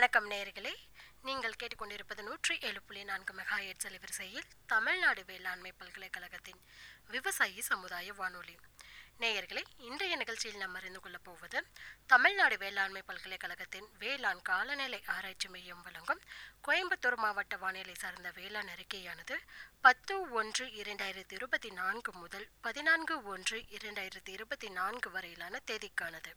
வணக்கம் நேயர்களே நீங்கள் கேட்டுக்கொண்டிருப்பது நூற்றி ஏழு புள்ளி நான்கு மெகா எட்ஸ் அலைவரிசையில் தமிழ்நாடு வேளாண்மை பல்கலைக்கழகத்தின் விவசாயி சமுதாய வானொலி நேயர்களே இன்றைய நிகழ்ச்சியில் நாம் அறிந்து கொள்ளப் போவது தமிழ்நாடு வேளாண்மை பல்கலைக்கழகத்தின் வேளாண் காலநிலை ஆராய்ச்சி மையம் வழங்கும் கோயம்புத்தூர் மாவட்ட வானிலை சார்ந்த வேளாண் அறிக்கையானது பத்து ஒன்று இரண்டாயிரத்தி இருபத்தி நான்கு முதல் பதினான்கு ஒன்று இரண்டாயிரத்தி இருபத்தி நான்கு வரையிலான தேதிக்கானது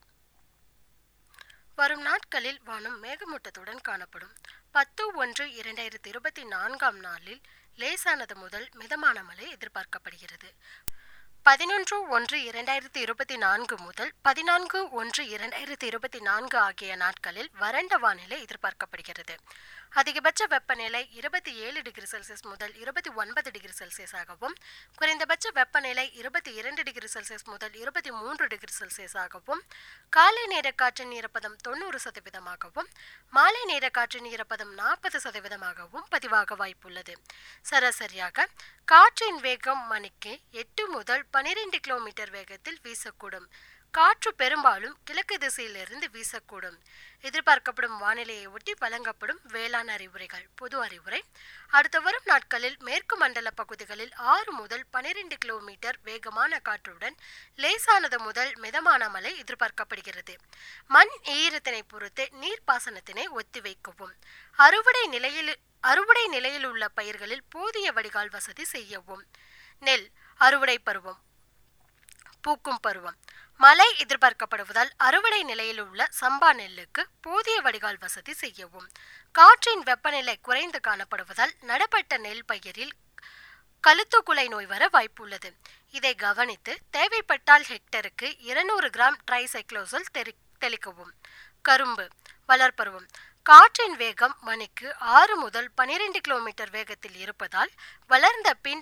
வரும் நாட்களில் வானம் மேகமூட்டத்துடன் காணப்படும் பத்து ஒன்று இரண்டாயிரத்தி இருபத்தி நான்காம் நாளில் லேசானது முதல் மிதமான மழை எதிர்பார்க்கப்படுகிறது பதினொன்று ஒன்று இரண்டாயிரத்தி இருபத்தி நான்கு முதல் பதினான்கு ஒன்று இரண்டாயிரத்தி இருபத்தி நான்கு ஆகிய நாட்களில் வறண்ட வானிலை எதிர்பார்க்கப்படுகிறது அதிகபட்ச வெப்பநிலை இருபத்தி ஏழு டிகிரி செல்சியஸ் முதல் இருபத்தி ஒன்பது டிகிரி செல்சியஸாகவும் குறைந்தபட்ச வெப்பநிலை இருபத்தி இரண்டு டிகிரி செல்சியஸ் முதல் இருபத்தி மூன்று டிகிரி செல்சியஸாகவும் காலை நேர காற்றின் ஈரப்பதம் தொண்ணூறு சதவீதமாகவும் மாலை நேர காற்றின் ஈரப்பதம் நாற்பது சதவீதமாகவும் பதிவாக வாய்ப்புள்ளது சராசரியாக காற்றின் வேகம் மணிக்கு எட்டு முதல் பனிரெண்டு கிலோமீட்டர் வேகத்தில் வீசக்கூடும் காற்று பெரும்பாலும் கிழக்கு திசையிலிருந்து வீசக்கூடும் எதிர்பார்க்கப்படும் வானிலையை ஒட்டி வழங்கப்படும் வேளாண் அறிவுரைகள் பொது அறிவுரை அடுத்த வரும் நாட்களில் மேற்கு மண்டல பகுதிகளில் ஆறு முதல் பனிரெண்டு கிலோமீட்டர் வேகமான காற்றுடன் லேசானது முதல் மிதமான மழை எதிர்பார்க்கப்படுகிறது மண் ஈரத்தினை பொறுத்து நீர்ப்பாசனத்தினை ஒத்திவைக்கவும் அறுவடை நிலையில் அறுவடை நிலையில் உள்ள பயிர்களில் போதிய வடிகால் வசதி செய்யவும் நெல் அறுவடை பருவம் பூக்கும் பருவம் மழை எதிர்பார்க்கப்படுவதால் அறுவடை நிலையில் உள்ள சம்பா நெல்லுக்கு போதிய வடிகால் வசதி செய்யவும் காற்றின் வெப்பநிலை குறைந்து காணப்படுவதால் நடப்பட்ட நெல் பயிரில் கழுத்துக்குலை நோய் வர வாய்ப்புள்ளது இதை கவனித்து தேவைப்பட்டால் ஹெக்டருக்கு இருநூறு கிராம் ட்ரைசைக்ளோசல் தெரி தெளிக்கவும் கரும்பு வளர்ப்பருவம் காற்றின் வேகம் மணிக்கு ஆறு முதல் பனிரெண்டு கிலோமீட்டர் வேகத்தில் இருப்பதால் வளர்ந்த பின்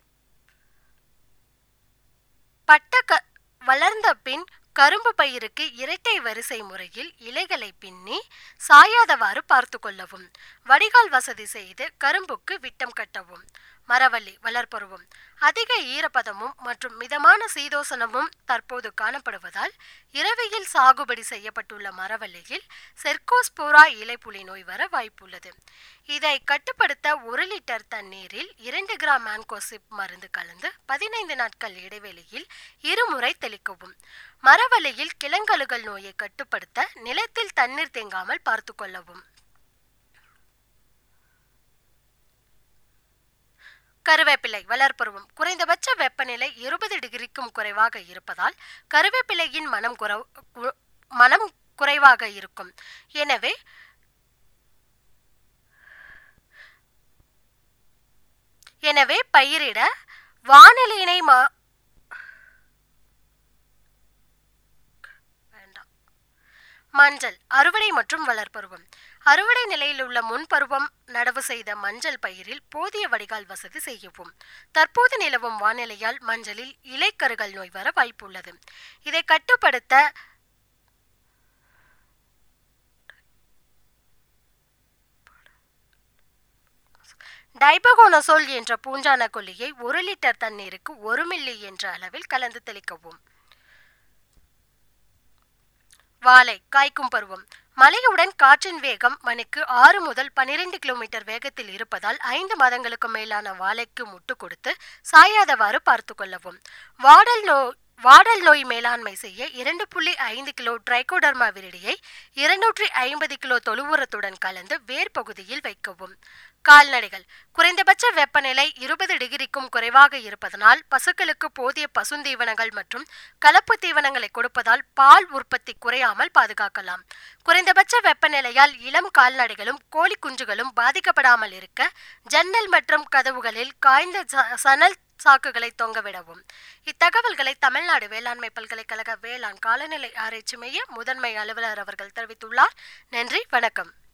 பட்ட க வளர்ந்த பின் கரும்பு பயிருக்கு இரட்டை வரிசை முறையில் இலைகளை பின்னி சாயாதவாறு பார்த்து கொள்ளவும் வடிகால் வசதி செய்து கரும்புக்கு விட்டம் கட்டவும் மரவள்ளி வளர்ப்பருவம் அதிக ஈரப்பதமும் மற்றும் மிதமான சீதோசனமும் தற்போது காணப்படுவதால் இரவையில் சாகுபடி செய்யப்பட்டுள்ள மரவள்ளியில் செர்கோஸ்போரா இலைப்புலி நோய் வர வாய்ப்புள்ளது இதை கட்டுப்படுத்த ஒரு லிட்டர் தண்ணீரில் இரண்டு கிராம் மான்கோசிப் மருந்து கலந்து பதினைந்து நாட்கள் இடைவெளியில் இருமுறை தெளிக்கவும் மரவள்ளியில் கிளங்கலுகள் நோயை கட்டுப்படுத்த நிலத்தில் தண்ணீர் தேங்காமல் பார்த்து கொள்ளவும் கருவேப்பிலை வளர்ப்பருவம் குறைந்தபட்ச வெப்பநிலை இருபது டிகிரிக்கும் குறைவாக இருப்பதால் கருவேப்பிலையின் மனம் குறை மனம் குறைவாக இருக்கும் எனவே எனவே பயிரிட வானிலையினை மா வேண்டாம் மஞ்சள் அறுவடை மற்றும் வளர்ப்பருவம் அறுவடை நிலையில் உள்ள முன்பருவம் நடவு செய்த மஞ்சள் பயிரில் போதிய வடிகால் வசதி செய்யவும் தற்போது நிலவும் வானிலையால் மஞ்சளில் இலைக்கருகள் நோய் வர வாய்ப்புள்ளது இதை கட்டுப்படுத்த டைபகோனசோல் என்ற பூஞ்சான கொல்லியை ஒரு லிட்டர் தண்ணீருக்கு ஒரு மில்லி என்ற அளவில் கலந்து தெளிக்கவும் வாழை காய்க்கும் பருவம் மழையுடன் காற்றின் வேகம் மணிக்கு ஆறு முதல் பனிரெண்டு கிலோமீட்டர் வேகத்தில் இருப்பதால் ஐந்து மாதங்களுக்கு மேலான வாழைக்கு முட்டு கொடுத்து சாயாதவாறு பார்த்து கொள்ளவும் வாடல் நோ வாடல் நோய் மேலாண்மை செய்ய இரண்டு புள்ளி ஐந்து கிலோ ட்ரைகோடர்மா விரிடியை இருநூற்றி ஐம்பது கிலோ தொழுவுரத்துடன் கலந்து வேர் பகுதியில் வைக்கவும் கால்நடைகள் குறைந்தபட்ச வெப்பநிலை இருபது டிகிரிக்கும் குறைவாக இருப்பதனால் பசுக்களுக்கு போதிய பசுந்தீவனங்கள் மற்றும் கலப்பு தீவனங்களை கொடுப்பதால் பால் உற்பத்தி குறையாமல் பாதுகாக்கலாம் குறைந்தபட்ச வெப்பநிலையால் இளம் கால்நடைகளும் கோழி குஞ்சுகளும் பாதிக்கப்படாமல் இருக்க ஜன்னல் மற்றும் கதவுகளில் காய்ந்த சணல் சாக்குகளை தொங்கவிடவும் இத்தகவல்களை தமிழ்நாடு வேளாண்மை பல்கலைக்கழக வேளாண் காலநிலை ஆராய்ச்சி மைய முதன்மை அலுவலர் அவர்கள் தெரிவித்துள்ளார் நன்றி வணக்கம்